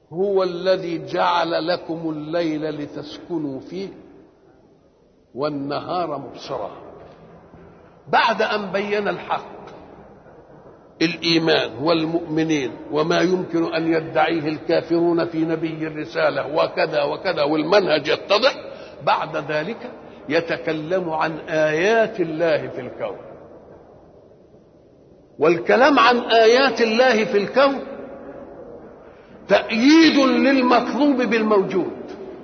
هو الذي جعل لكم الليل لتسكنوا فيه والنهار مبصرا بعد ان بين الحق الايمان والمؤمنين وما يمكن ان يدعيه الكافرون في نبي الرساله وكذا وكذا والمنهج يتضح بعد ذلك يتكلم عن ايات الله في الكون والكلام عن ايات الله في الكون تأييد للمطلوب بالموجود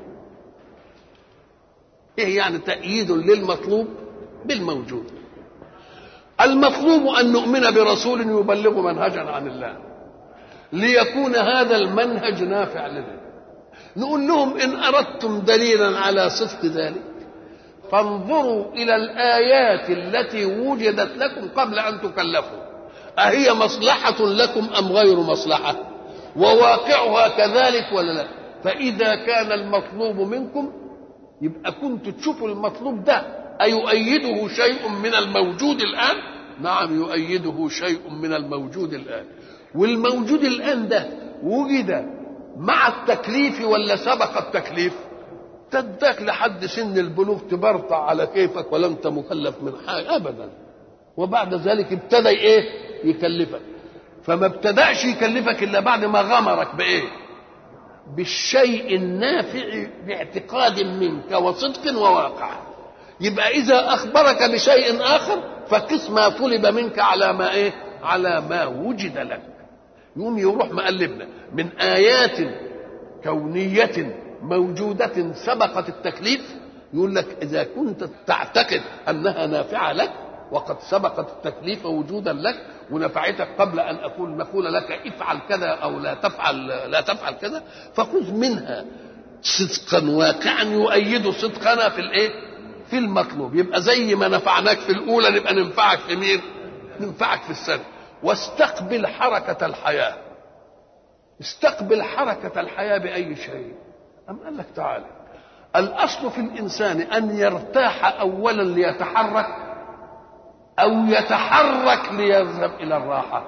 ايه يعني تأييد للمطلوب بالموجود المطلوب ان نؤمن برسول يبلغ منهجا عن الله ليكون هذا المنهج نافع لنا نقول لهم ان اردتم دليلا على صدق ذلك فانظروا الى الايات التي وجدت لكم قبل ان تكلفوا اهي مصلحه لكم ام غير مصلحه وواقعها كذلك ولا لا فاذا كان المطلوب منكم يبقى كنتوا تشوفوا المطلوب ده أيؤيده شيء من الموجود الآن نعم يؤيده شيء من الموجود الآن والموجود الآن ده وجد مع التكليف ولا سبق التكليف تداك لحد سن البلوغ تبرطع على كيفك ولا انت مكلف من حاجه ابدا وبعد ذلك ابتدى ايه يكلفك فما ابتداش يكلفك الا بعد ما غمرك بايه بالشيء النافع باعتقاد منك وصدق وواقع يبقى اذا اخبرك بشيء اخر فقس ما طلب منك على ما ايه على ما وجد لك يقوم يروح مقلبنا من ايات كونيه موجوده سبقت التكليف يقول لك اذا كنت تعتقد انها نافعه لك وقد سبقت التكليف وجودا لك ونفعتك قبل ان اقول نقول لك افعل كذا او لا تفعل لا تفعل كذا فخذ منها صدقا واقعا يؤيد صدقنا في الايه؟ في المطلوب يبقى زي ما نفعناك في الاولى نبقى ننفعك في مين؟ ننفعك في السنه واستقبل حركه الحياه استقبل حركه الحياه باي شيء أم قال لك تعالى الأصل في الإنسان أن يرتاح أولا ليتحرك أو يتحرك ليذهب إلى الراحة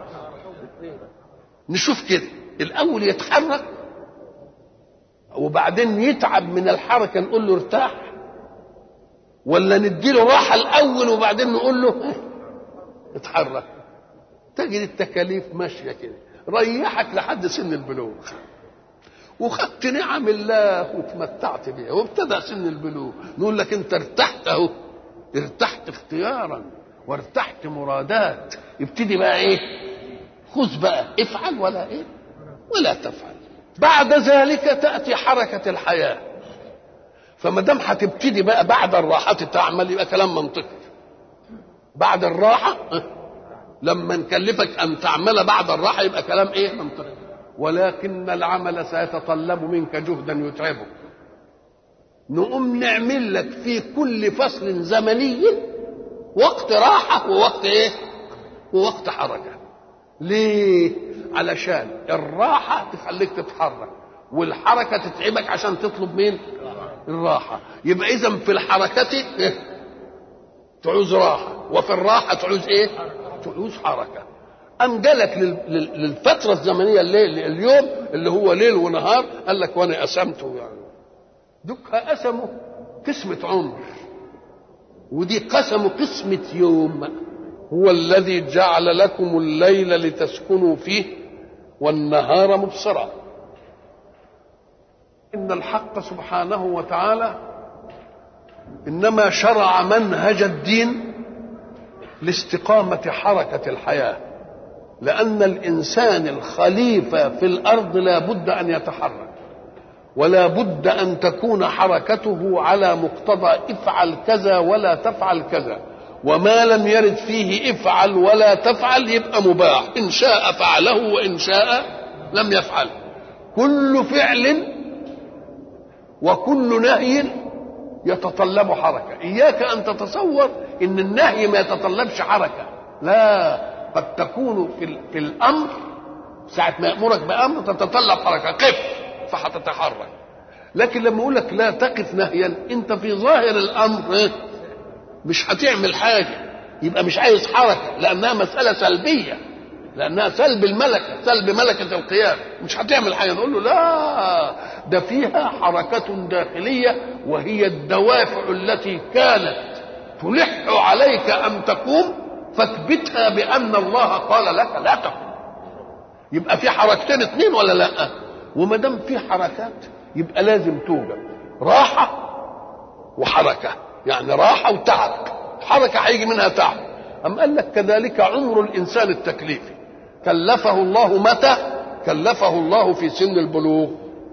نشوف كده الأول يتحرك وبعدين يتعب من الحركة نقول له ارتاح ولا نديله راحة الأول وبعدين نقول له اتحرك تجد التكاليف ماشية كده ريحك لحد سن البلوغ وخدت نعم الله وتمتعت بها وابتدى سن البلوغ نقول لك انت ارتحت اهو ارتحت اختيارا وارتحت مرادات ابتدي بقى ايه خذ بقى افعل ولا ايه ولا تفعل بعد ذلك تاتي حركه الحياه فما دام هتبتدي بقى بعد الراحه تعمل يبقى كلام منطقي بعد الراحه لما نكلفك ان تعمل بعد الراحه يبقى كلام ايه منطقي ولكن العمل سيتطلب منك جهدا يتعبك نقوم نعمل لك في كل فصل زمني وقت راحة ووقت ايه ووقت حركة ليه علشان الراحة تخليك تتحرك والحركة تتعبك عشان تطلب مين الراحة يبقى إذا في الحركة إيه؟ تعوز راحة وفي الراحة تعوز إيه تعوز حركة أم جالك للفترة الزمنية الليل اليوم اللي هو ليل ونهار قال لك وأنا قسمته يعني دك قسمه قسمة عمر ودي قسمه قسمة يوم هو الذي جعل لكم الليل لتسكنوا فيه والنهار مبصرا إن الحق سبحانه وتعالى إنما شرع منهج الدين لاستقامة حركة الحياة لأن الإنسان الخليفة في الأرض لا بد أن يتحرك ولا بد أن تكون حركته على مقتضى افعل كذا ولا تفعل كذا وما لم يرد فيه افعل ولا تفعل يبقى مباح إن شاء فعله وإن شاء لم يفعل كل فعل وكل نهي يتطلب حركة إياك أن تتصور إن النهي ما يتطلبش حركة لا قد تكون في, في الامر ساعه ما يامرك بامر تتطلب حركه قف فهتتحرك لكن لما اقول لك لا تقف نهيا انت في ظاهر الامر مش هتعمل حاجه يبقى مش عايز حركه لانها مساله سلبيه لانها سلب الملكه سلب ملكه القيام مش هتعمل حاجه نقول له لا ده فيها حركه داخليه وهي الدوافع التي كانت تلح عليك ان تقوم فاثبتها بان الله قال لك لا تقوم يبقى في حركتين اثنين ولا لا وما دام في حركات يبقى لازم توجد راحه وحركه يعني راحه وتعب حركه هيجي منها تعب أم قال لك كذلك عمر الإنسان التكليفي كلفه الله متى كلفه الله في سن البلوغ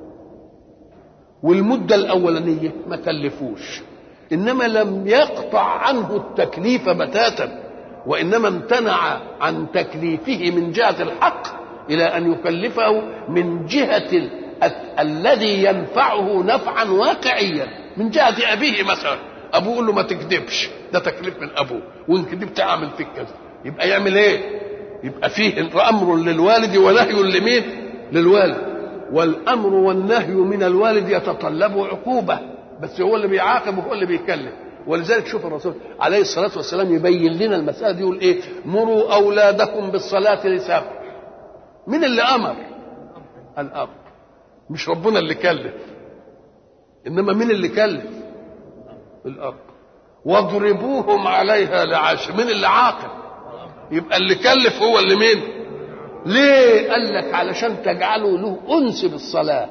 والمدة الأولانية ما كلفوش إنما لم يقطع عنه التكليف بتاتا وإنما امتنع عن تكليفه من جهة الحق إلى أن يكلفه من جهة ال... الذي ينفعه نفعا واقعيا من جهة أبيه مثلا أبوه يقول له ما تكذبش ده تكليف من أبوه وإن كذبت أعمل فيك كذا يبقى يعمل إيه؟ يبقى فيه أمر للوالد ونهي لمين؟ للوالد والأمر والنهي من الوالد يتطلب عقوبة بس هو اللي بيعاقب وهو اللي بيكلف ولذلك شوف الرسول عليه الصلاة والسلام يبين لنا المسألة دي يقول إيه؟ مروا أولادكم بالصلاة لسبع مين اللي أمر؟ الأب مش ربنا اللي كلف إنما مين اللي كلف؟ الأب واضربوهم عليها لعشر مين اللي عاقب؟ يبقى اللي كلف هو اللي مين؟ ليه؟ قال لك علشان تجعلوا له أنس بالصلاة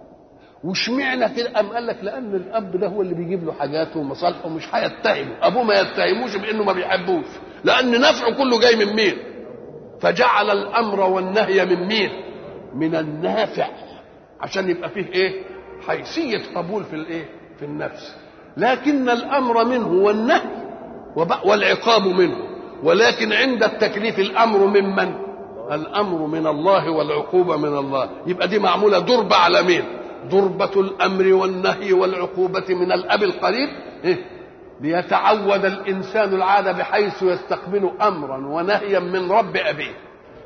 واشمعنى كده قام قال لك لان الاب ده هو اللي بيجيب له حاجاته ومصالحه مش هيتهمه ابوه ما يتهموش بانه ما بيحبوش لان نفعه كله جاي من مين فجعل الامر والنهي من مين من النافع عشان يبقى فيه ايه حيثيه قبول في الايه في النفس لكن الامر منه والنهي والعقاب منه ولكن عند التكليف الامر ممن الامر من الله والعقوبه من الله يبقى دي معموله ضربه على مين ضربة الأمر والنهي والعقوبة من الأب القريب إيه؟ ليتعود الإنسان العادة بحيث يستقبل أمرا ونهيا من رب أبيه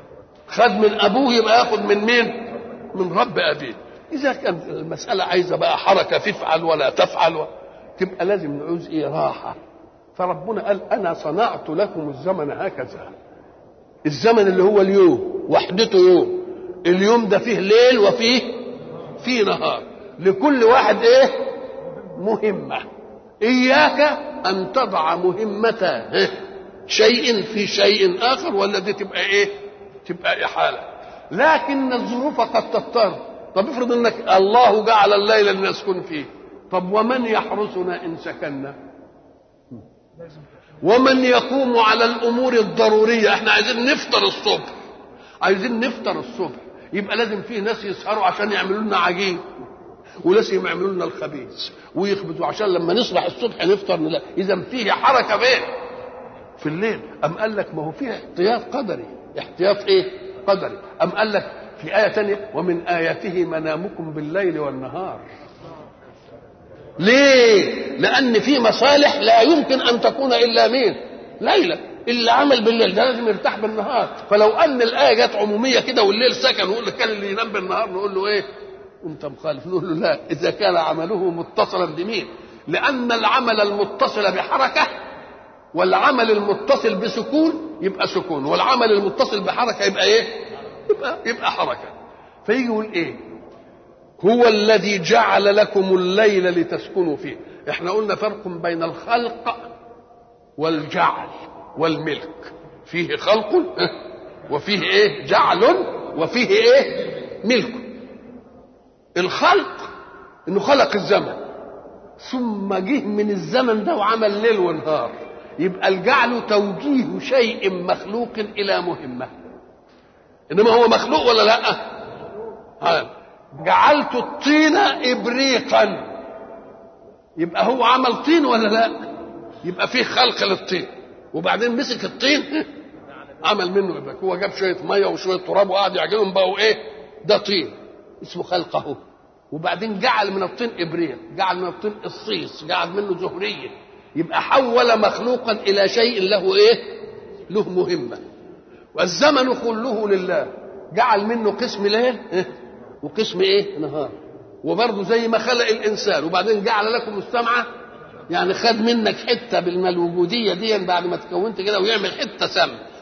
خد من أبوه يبقى ياخد من مين من رب أبيه إذا كان المسألة عايزة بقى حركة تفعل ولا تفعل و... تبقى لازم نعوز إيه راحة فربنا قال أنا صنعت لكم الزمن هكذا الزمن اللي هو اليوم وحدته يوم اليوم ده فيه ليل وفيه في نهار لكل واحد ايه مهمة إياك أن تضع مهمة شيء في شيء آخر ولا دي تبقى إيه تبقى إحالة لكن الظروف قد تضطر طب افرض انك الله جعل الليل لنسكن فيه طب ومن يحرسنا ان سكننا ومن يقوم على الامور الضروريه احنا عايزين نفطر الصبح عايزين نفطر الصبح يبقى لازم فيه ناس يسهروا عشان يعملوا لنا عجين وناس يعملوا لنا الخبيث ويخبزوا عشان لما نصبح الصبح نفطر لا اذا فيه حركه بين في الليل ام قال لك ما هو فيه احتياط قدري احتياط ايه قدري ام قال لك في آية تانية ومن آياته منامكم بالليل والنهار ليه لأن في مصالح لا يمكن أن تكون إلا مين ليلة اللي عمل بالليل ده لازم يرتاح بالنهار فلو ان الايه جت عموميه كده والليل سكن ونقول له كان اللي ينام بالنهار نقول له ايه انت مخالف نقول له لا اذا كان عمله متصلا بمين لان العمل المتصل بحركه والعمل المتصل بسكون يبقى سكون والعمل المتصل بحركه يبقى ايه يبقى يبقى حركه فيجي يقول ايه هو الذي جعل لكم الليل لتسكنوا فيه احنا قلنا فرق بين الخلق والجعل والملك فيه خلق وفيه ايه جعل وفيه ايه ملك الخلق انه خلق الزمن ثم جه من الزمن ده وعمل ليل ونهار يبقى الجعل توجيه شيء مخلوق الى مهمه انما هو مخلوق ولا لا ها جعلت الطين ابريقا يبقى هو عمل طين ولا لا يبقى فيه خلق للطين وبعدين مسك الطين عمل منه ابريق هو جاب شويه ميه وشويه تراب وقعد يعجنهم بقوا ايه ده طين اسمه خلقه وبعدين جعل من الطين ابريق جعل من الطين الصيص جعل منه زهريه يبقى حول مخلوقا الى شيء له ايه له مهمه والزمن كله لله جعل منه قسم ليل وقسم ايه نهار وبرضه زي ما خلق الانسان وبعدين جعل لكم السمع يعني خد منك حته بالوجوديه دي بعد ما تكونت كده ويعمل حته سمع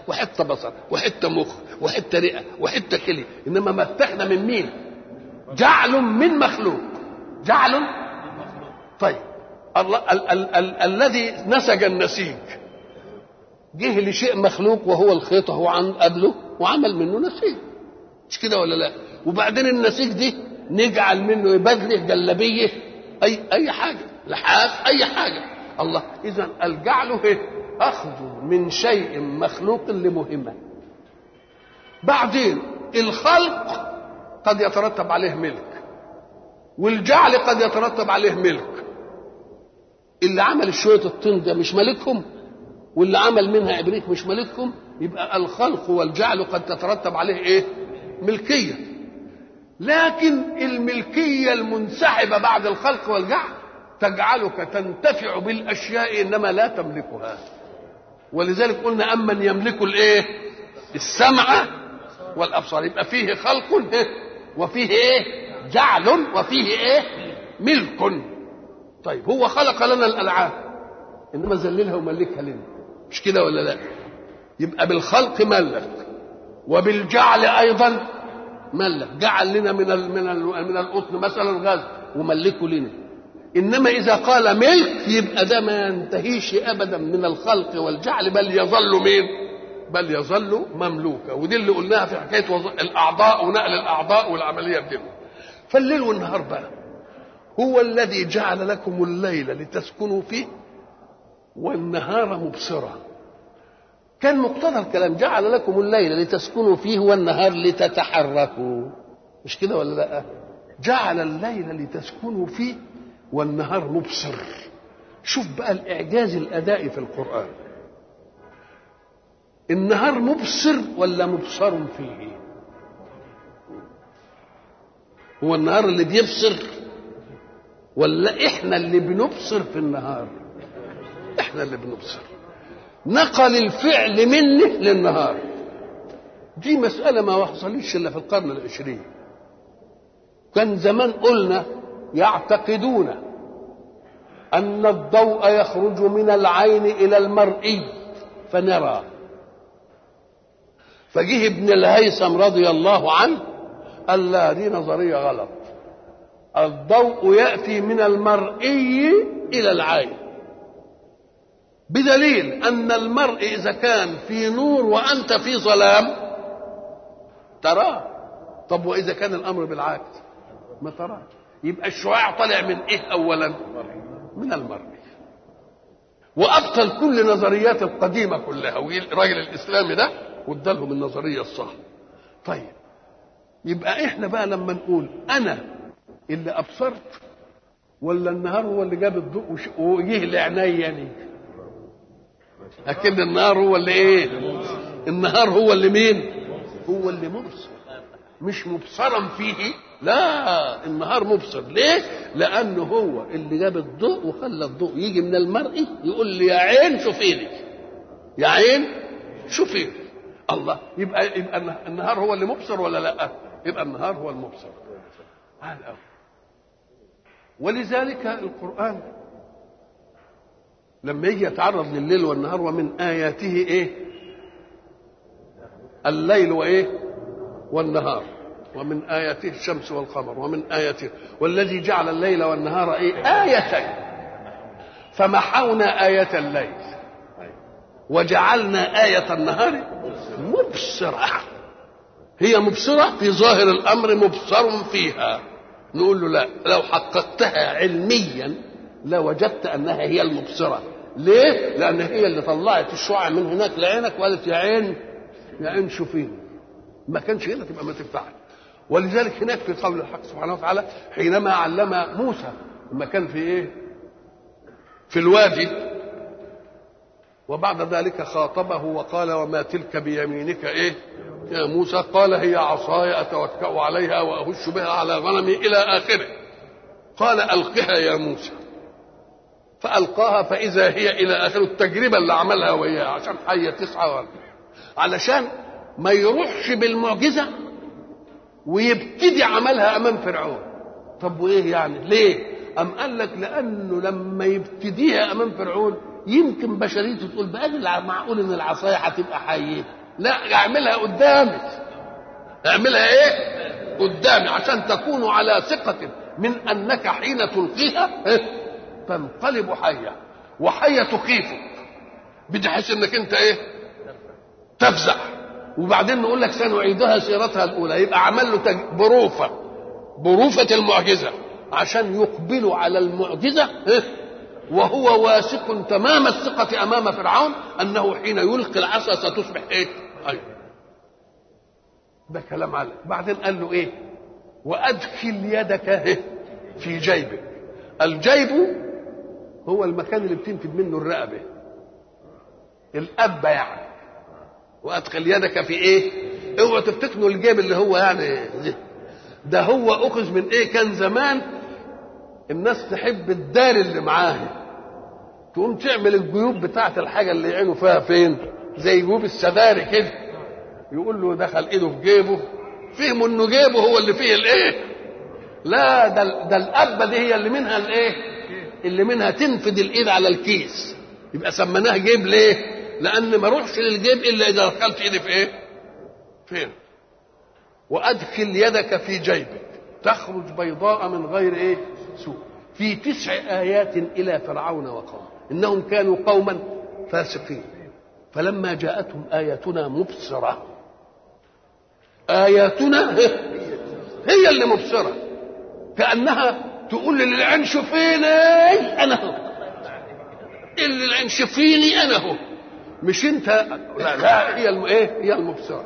وحته بصر وحته مخ وحته رئه وحته كلي انما متحنا من مين جعل من مخلوق جعل طيب الله ال- ال- ال- الذي نسج النسيج جه لشيء مخلوق وهو الخيط هو عن قبله وعمل منه نسيج مش كده ولا لا وبعدين النسيج دي نجعل منه بدله جلبيه اي اي حاجه لحاف اي حاجه الله اذا الجعل هي اخذ من شيء مخلوق لمهمه بعدين الخلق قد يترتب عليه ملك والجعل قد يترتب عليه ملك اللي عمل شويه الطين ده مش ملكهم واللي عمل منها ابريق مش ملكهم يبقى الخلق والجعل قد تترتب عليه ايه ملكيه لكن الملكيه المنسحبه بعد الخلق والجعل تجعلك تنتفع بالاشياء انما لا تملكها ولذلك قلنا امن يملك الايه السمع والابصار يبقى فيه خلق إيه؟ وفيه ايه جعل وفيه ايه ملك طيب هو خلق لنا الالعاب انما ذللها وملكها لنا مش كده ولا لا يبقى بالخلق ملك وبالجعل ايضا ملك جعل لنا من ال من ال من القطن مثلا غاز وملكه لنا انما اذا قال ملك يبقى ده ما ينتهيش ابدا من الخلق والجعل بل يظل مين بل يظل مملوكا ودي اللي قلناها في حكايه وظ... الاعضاء ونقل الاعضاء والعمليه دي فالليل والنهار بقى هو الذي جعل لكم الليل لتسكنوا فيه والنهار مبصرا كان مقتضى الكلام جعل لكم الليل لتسكنوا فيه والنهار لتتحركوا مش كده ولا لا جعل الليل لتسكنوا فيه والنهار مبصر شوف بقى الاعجاز الادائي في القران النهار مبصر ولا مبصر فيه هو النهار اللي بيبصر ولا احنا اللي بنبصر في النهار احنا اللي بنبصر نقل الفعل منه للنهار دي مسألة ما حصلتش إلا في القرن العشرين كان زمان قلنا يعتقدون أن الضوء يخرج من العين إلى المرئي فنرى فجه ابن الهيثم رضي الله عنه قال لا دي نظرية غلط الضوء يأتي من المرئي إلى العين بدليل أن المرء إذا كان في نور وأنت في ظلام تراه طب وإذا كان الأمر بالعكس ما تراه يبقى الشعاع طالع من إيه أولا من المرء وأبطل كل نظريات القديمة كلها والراجل الإسلامي ده وادالهم النظرية الصح طيب يبقى إحنا بقى لما نقول أنا اللي أبصرت ولا النهار هو اللي جاب الضوء وجه لعينيا يعني لكن النهار هو اللي ايه النهار هو اللي مين هو اللي مبصر مش مبصرا فيه لا النهار مبصر ليه لانه هو اللي جاب الضوء وخلى الضوء يجي من المرئي يقول لي يا عين شوفيني يا عين شوفيني الله يبقى يبقى النهار هو اللي مبصر ولا لا يبقى النهار هو المبصر على الأول ولذلك القرآن لما يجي يتعرض لليل والنهار ومن آياته إيه الليل وإيه والنهار ومن آياته الشمس والقمر ومن آياته والذي جعل الليل والنهار إيه آيتين فمحونا آية الليل وجعلنا آية النهار مبصرة هي مبصرة في ظاهر الأمر مبصر فيها نقول له لا لو حققتها علميا لوجدت أنها هي المبصرة ليه؟ لأن هي اللي طلعت الشعاع من هناك لعينك وقالت يا عين يا عين شوفيني ما كانش هنا تبقى ما تنفعش ولذلك هناك في قول الحق سبحانه وتعالى حينما علم موسى لما كان في ايه؟ في الوادي وبعد ذلك خاطبه وقال وما تلك بيمينك ايه؟ يا موسى قال هي عصاي اتوكا عليها واهش بها على غنمي الى اخره قال القها يا موسى فالقاها فاذا هي الى اخره التجربه اللي عملها وياها عشان حيه تسعى ولا علشان ما يروحش بالمعجزه ويبتدي عملها امام فرعون طب وايه يعني ليه ام قال لك لانه لما يبتديها امام فرعون يمكن بشريته تقول بقى معقول ان العصايه هتبقى حيه لا اعملها قدامي اعملها ايه قدامي عشان تكونوا على ثقة من انك حين تلقيها إيه؟ تنقلب حية وحية تخيفك بحيث انك انت ايه تفزع وبعدين نقول لك سنعيدها سيرتها الاولى يبقى عمل له تج... بروفه بروفه المعجزه عشان يقبلوا على المعجزه إيه؟ وهو واثق تمام الثقه امام فرعون انه حين يلقي العصا ستصبح ايه؟ ايوه ده كلام على بعدين قال له ايه؟ وادخل يدك إيه؟ في جيبك الجيب هو المكان اللي بتنفذ منه الرقبه الأبة يعني وأدخل يدك في إيه؟ اوعوا تفتكروا الجيب اللي هو يعني ده هو أخذ من إيه؟ كان زمان الناس تحب الدار اللي معاها تقوم تعمل الجيوب بتاعت الحاجة اللي يعينوا فيها فين؟ زي جيوب السداري كده يقول له دخل ايده في جيبه فهموا انه جيبه هو اللي فيه الايه؟ لا ده ده الأبة دي هي اللي منها الايه؟ اللي منها تنفذ الايد على الكيس يبقى سميناه جيب ليه؟ لان ما اروحش للجيب الا اذا دخلت ايدي في ايه؟ فين؟ وادخل يدك في جيبك تخرج بيضاء من غير ايه؟ سوء في تسع ايات الى فرعون وقومه انهم كانوا قوما فاسقين فلما جاءتهم اياتنا مبصره اياتنا هي اللي مبصره كانها تقول للعين شوفيني انا هو اللي العين شوفيني انا هو مش انت لا لا هي الم... ايه هي المبصره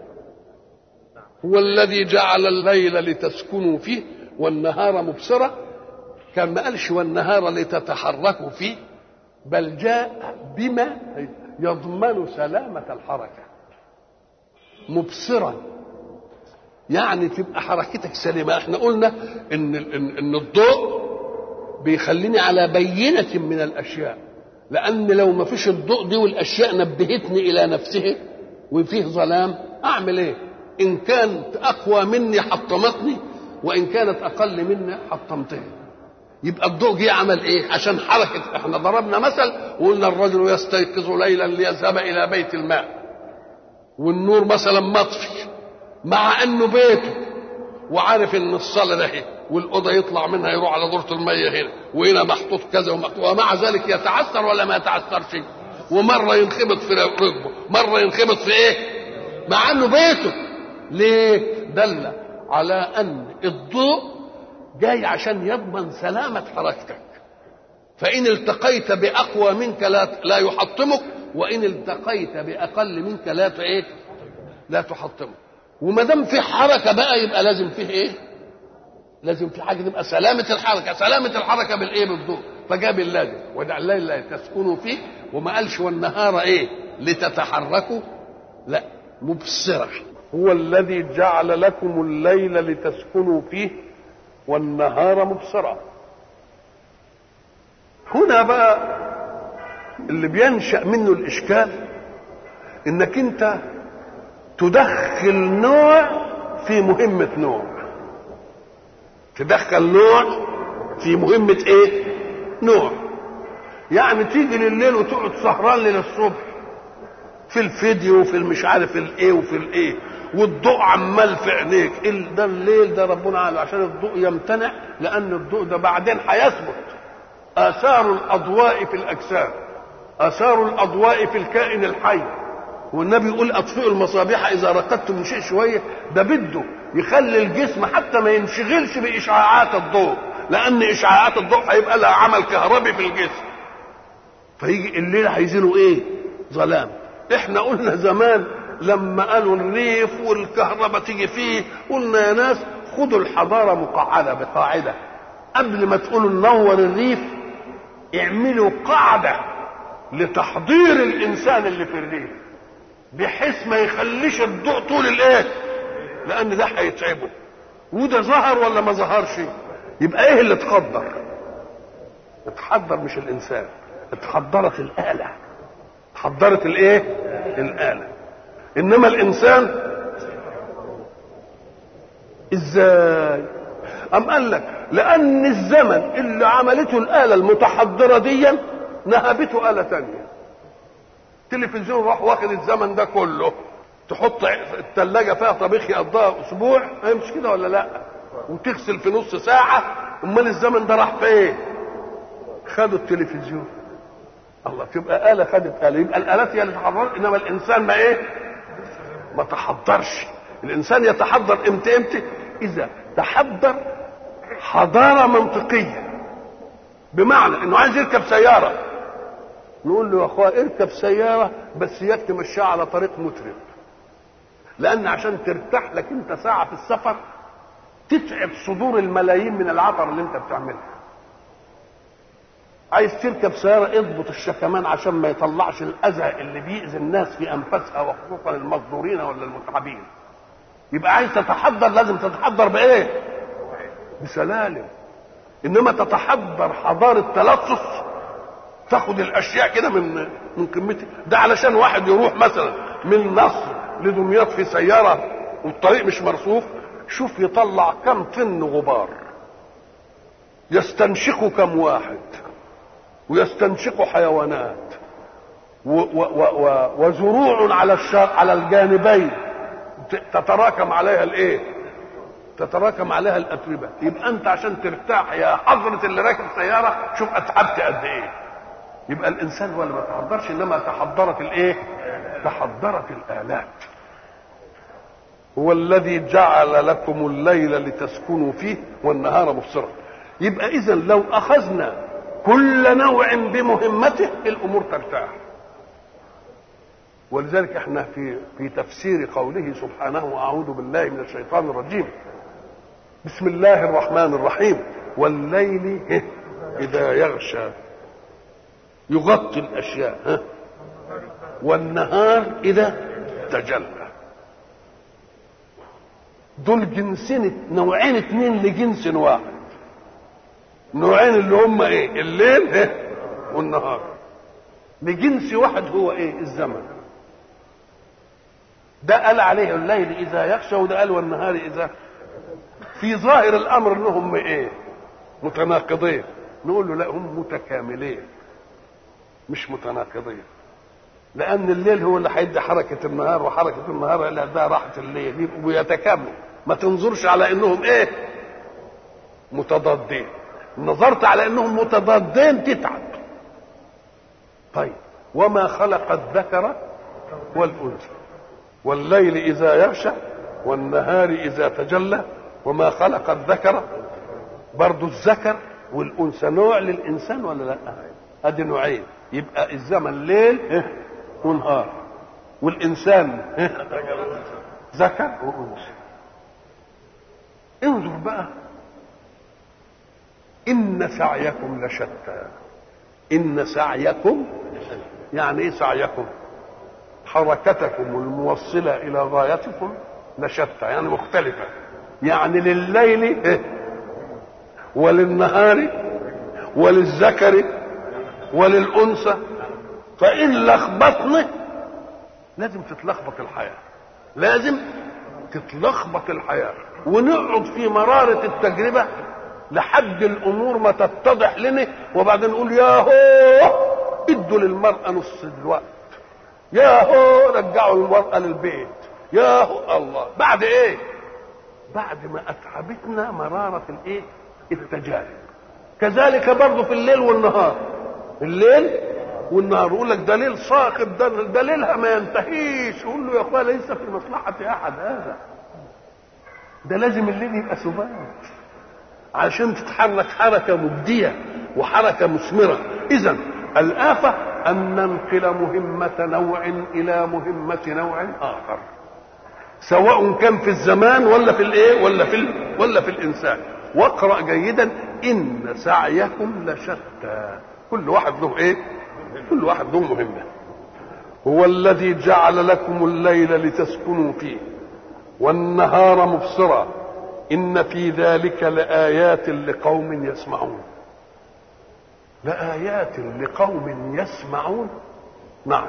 هو الذي جعل الليل لتسكنوا فيه والنهار مبصره كان ما قالش والنهار لتتحركوا فيه بل جاء بما يضمن سلامة الحركة مبصرا يعني تبقى حركتك سليمة احنا قلنا ان, إن, إن الضوء بيخليني على بينة من الأشياء لأن لو ما فيش الضوء دي والأشياء نبهتني إلى نفسه وفيه ظلام أعمل إيه إن كانت أقوى مني حطمتني وإن كانت أقل مني حطمتها يبقى الضوء جه عمل ايه عشان حركه احنا ضربنا مثل وقلنا الرجل يستيقظ ليلا ليذهب الى بيت الماء والنور مثلا مطفي مع انه بيته وعارف ان الصاله ده والاوضه يطلع منها يروح على دورة الميه هنا وهنا محطوط كذا ومحطوط ومع ذلك يتعثر ولا ما يتعثرش ومره ينخبط في ركبه مره ينخبط في ايه مع انه بيته ليه دل على ان الضوء جاي عشان يضمن سلامة حركتك فإن التقيت بأقوى منك لا لا يحطمك وإن التقيت بأقل منك لا إيه؟ لا تحطمك وما دام في حركة بقى يبقى لازم فيه إيه؟ لازم في حاجة تبقى سلامة الحركة، سلامة الحركة بالإيه؟ بالضوء، فجاب اللازم ودع الليل تسكنوا فيه وما قالش والنهار إيه؟ لتتحركوا لا مبصرة هو الذي جعل لكم الليل لتسكنوا فيه والنهار مبصرا هنا بقى اللي بينشا منه الاشكال انك انت تدخل نوع في مهمه نوع تدخل نوع في مهمه ايه نوع يعني تيجي لليل وتقعد سهران للصبح في الفيديو وفي المش عارف الايه وفي الايه والضوء عمال في عينيك ده الليل ده ربنا قال عشان الضوء يمتنع لان الضوء ده بعدين هيثبت اثار الاضواء في الاجسام اثار الاضواء في الكائن الحي والنبي يقول اطفئوا المصابيح اذا رقدتم من شيء شويه ده بده يخلي الجسم حتى ما ينشغلش باشعاعات الضوء لان اشعاعات الضوء هيبقى لها عمل كهربي في الجسم فيجي الليل هيزينوا ايه ظلام احنا قلنا زمان لما قالوا الريف والكهرباء تيجي فيه قلنا يا ناس خدوا الحضارة مقعدة بقاعدة قبل ما تقولوا ننور الريف اعملوا قاعدة لتحضير الإنسان اللي في الريف بحيث ما يخليش الضوء طول الايه لأن ده هيتعبه وده ظهر ولا ما ظهرش يبقى ايه اللي اتقدر اتحضر مش الإنسان اتحضرت الآلة حضرت الايه الآلة انما الانسان ازاي ام قال لك لان الزمن اللي عملته الاله المتحضره دي نهبته اله تانية التلفزيون راح واخد الزمن ده كله تحط الثلاجه فيها طبيخ يقضيها اسبوع مش كده ولا لا وتغسل في نص ساعه امال الزمن ده راح فين خدوا التلفزيون الله تبقى آلة خدت آلة يبقى الآلات هي اللي تحضر إنما الإنسان ما إيه؟ ما تحضرش الإنسان يتحضر إمتى إمتى؟ إذا تحضر حضارة منطقية بمعنى إنه عايز يركب سيارة نقول له يا أخويا اركب سيارة بس إياك تمشيها على طريق مترب لأن عشان ترتاح لك أنت ساعة في السفر تتعب صدور الملايين من العطر اللي أنت بتعملها عايز تركب سيارة اضبط الشكمان عشان ما يطلعش الأذى اللي بيأذي الناس في أنفاسها وخصوصا المصدورين ولا المتعبين يبقى عايز تتحضر لازم تتحضر بإيه؟ بسلالم إنما تتحضر حضارة تلصص تاخد الأشياء كده من من قمتها ده علشان واحد يروح مثلا من مصر لدمياط في سيارة والطريق مش مرصوف شوف يطلع كم طن غبار يستنشقه كم واحد ويستنشق حيوانات و و و وزروع على الشر على الجانبين تتراكم عليها الايه؟ تتراكم عليها الاتربه يبقى انت عشان ترتاح يا حضره اللي راكب سياره شوف اتعبت قد ايه يبقى الانسان هو اللي ما تحضرش انما تحضرت الايه؟ تحضرت الالات هو الذي جعل لكم الليل لتسكنوا فيه والنهار مبصرا يبقى اذا لو اخذنا كل نوع بمهمته الامور ترتاح ولذلك احنا في في تفسير قوله سبحانه اعوذ بالله من الشيطان الرجيم بسم الله الرحمن الرحيم والليل اذا يغشى يغطي الاشياء ها والنهار اذا تجلى دول جنسين نوعين اتنين لجنس واحد نوعين اللي هم ايه الليل ايه والنهار لجنس واحد هو ايه الزمن ده قال عليه الليل اذا يخشى وده قال والنهار اذا في ظاهر الامر انهم ايه متناقضين نقول له لا هم متكاملين مش متناقضين لان الليل هو اللي هيدي حركه النهار وحركه النهار اللي ده راحه الليل يبقوا يتكاملوا ما تنظرش على انهم ايه متضادين نظرت على انهم متضادين تتعب طيب وما خلق الذكر والانثى والليل اذا يغشى والنهار اذا تجلى وما خلق الذكر برضو الذكر والانثى نوع للانسان ولا لا ادي نوعين يبقى الزمن ليل ونهار والانسان ذكر وانثى انظر بقى إن سعيكم لشتى إن سعيكم يعني إيه سعيكم حركتكم الموصلة إلى غايتكم لشتى يعني مختلفة يعني لليل وللنهار وللذكر وللأنثى فإن لخبطنا لازم تتلخبط الحياة لازم تتلخبط الحياة ونقعد في مرارة التجربة لحد الامور ما تتضح لنا وبعدين نقول يا هو ادوا للمراه نص الوقت يا هو رجعوا المراه للبيت يا هو الله بعد ايه بعد ما اتعبتنا مراره الايه التجارب كذلك برضه في الليل والنهار الليل والنهار يقول لك ده ليل صاخب ده ده ليلها ما ينتهيش يقول له يا اخويا ليس في مصلحه احد هذا ده لازم الليل يبقى سبات عشان تتحرك حركة مبدية وحركة مثمرة إذا الآفة أن ننقل مهمة نوع إلى مهمة نوع آخر سواء كان في الزمان ولا في الايه ولا في ال... ولا في الانسان واقرا جيدا ان سعيكم لشتى كل واحد له ايه كل واحد له مهمه هو الذي جعل لكم الليل لتسكنوا فيه والنهار مبصرا ان في ذلك لايات لقوم يسمعون لايات لقوم يسمعون نعم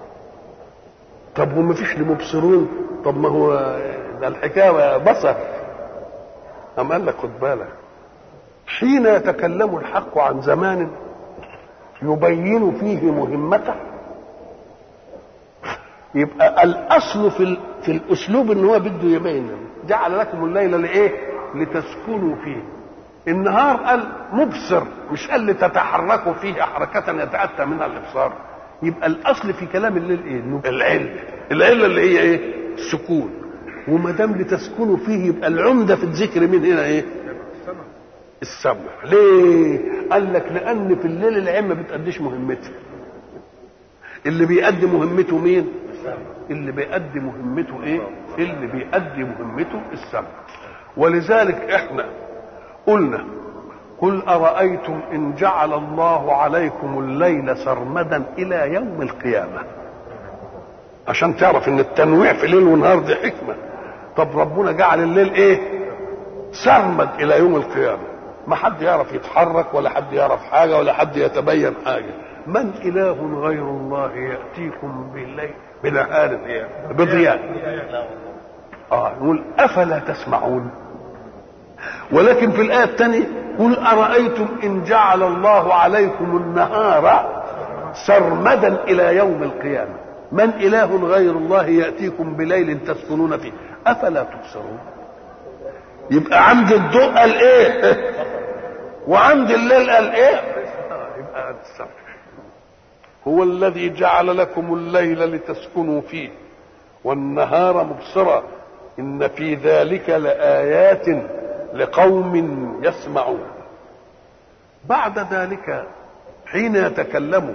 طب وما فيش لمبصرون طب ما هو ده الحكايه بصر أم قال لك خد بالك حين يتكلم الحق عن زمان يبين فيه مهمته يبقى الاصل في ال... في الاسلوب ان هو بده يبين جعل لكم الليل لايه لتسكنوا فيه النهار قال مبصر مش قال لتتحركوا فيه حركة يتأتى منها الإبصار يبقى الأصل في كلام الليل إيه؟ إنه العلة العلة اللي هي إيه؟ السكون وما دام لتسكنوا فيه يبقى العمدة في الذكر من هنا إيه؟ السمع ليه؟ قال لك لأن في الليل العين ما بتأديش مهمتها اللي بيأدي مهمته مين؟ اللي بيأدي مهمته إيه؟ اللي بيأدي مهمته السمع ولذلك إحنا قلنا قل أرأيتم إن جعل الله عليكم الليل سرمدا إلى يوم القيامة عشان تعرف إن التنويع في ليل ونهار دي حكمة طب ربنا جعل الليل إيه سرمد إلى يوم القيامة ما حد يعرف يتحرك ولا حد يعرف حاجة ولا حد يتبين حاجة من إله غير الله يأتيكم بالليل بنهار بضياء آه يقول أفلا تسمعون ولكن في الآية الثانية قل أرأيتم إن جعل الله عليكم النهار سرمدا إلى يوم القيامة من إله غير الله يأتيكم بليل تسكنون فيه أفلا تبصرون يبقى عند الضوء قال إيه وعند الليل قال إيه يبقى السمع هو الذي جعل لكم الليل لتسكنوا فيه والنهار مبصرا إن في ذلك لآيات لقوم يسمعون بعد ذلك حين يتكلم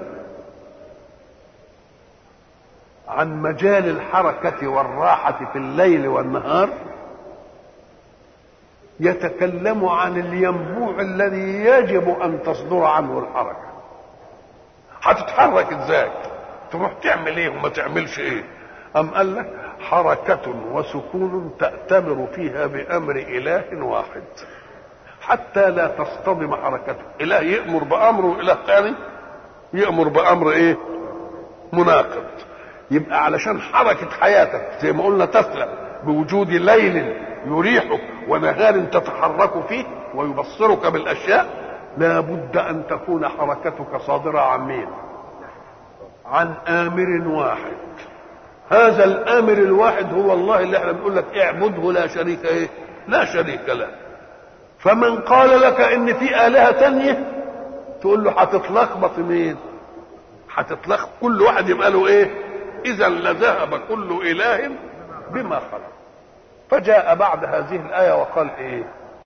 عن مجال الحركة والراحة في الليل والنهار يتكلم عن الينبوع الذي يجب أن تصدر عنه الحركة هتتحرك ازاي تروح تعمل ايه وما تعملش ايه أم قال لك حركة وسكون تأتمر فيها بأمر إله واحد حتى لا تصطدم حركته إله يأمر بأمر وإله ثاني يأمر بأمر إيه مناقض يبقى علشان حركة حياتك زي ما قلنا تسلم بوجود ليل يريحك ونهار تتحرك فيه ويبصرك بالأشياء لا بد أن تكون حركتك صادرة عن مين عن آمر واحد هذا الامر الواحد هو الله اللي احنا بنقول لك اعبده لا شريك ايه لا شريك له فمن قال لك ان في الهه تانية تقول له هتتلخبط مين هتتلخبط كل واحد يبقى له ايه اذا لذهب كل اله بما خلق فجاء بعد هذه الايه وقال ايه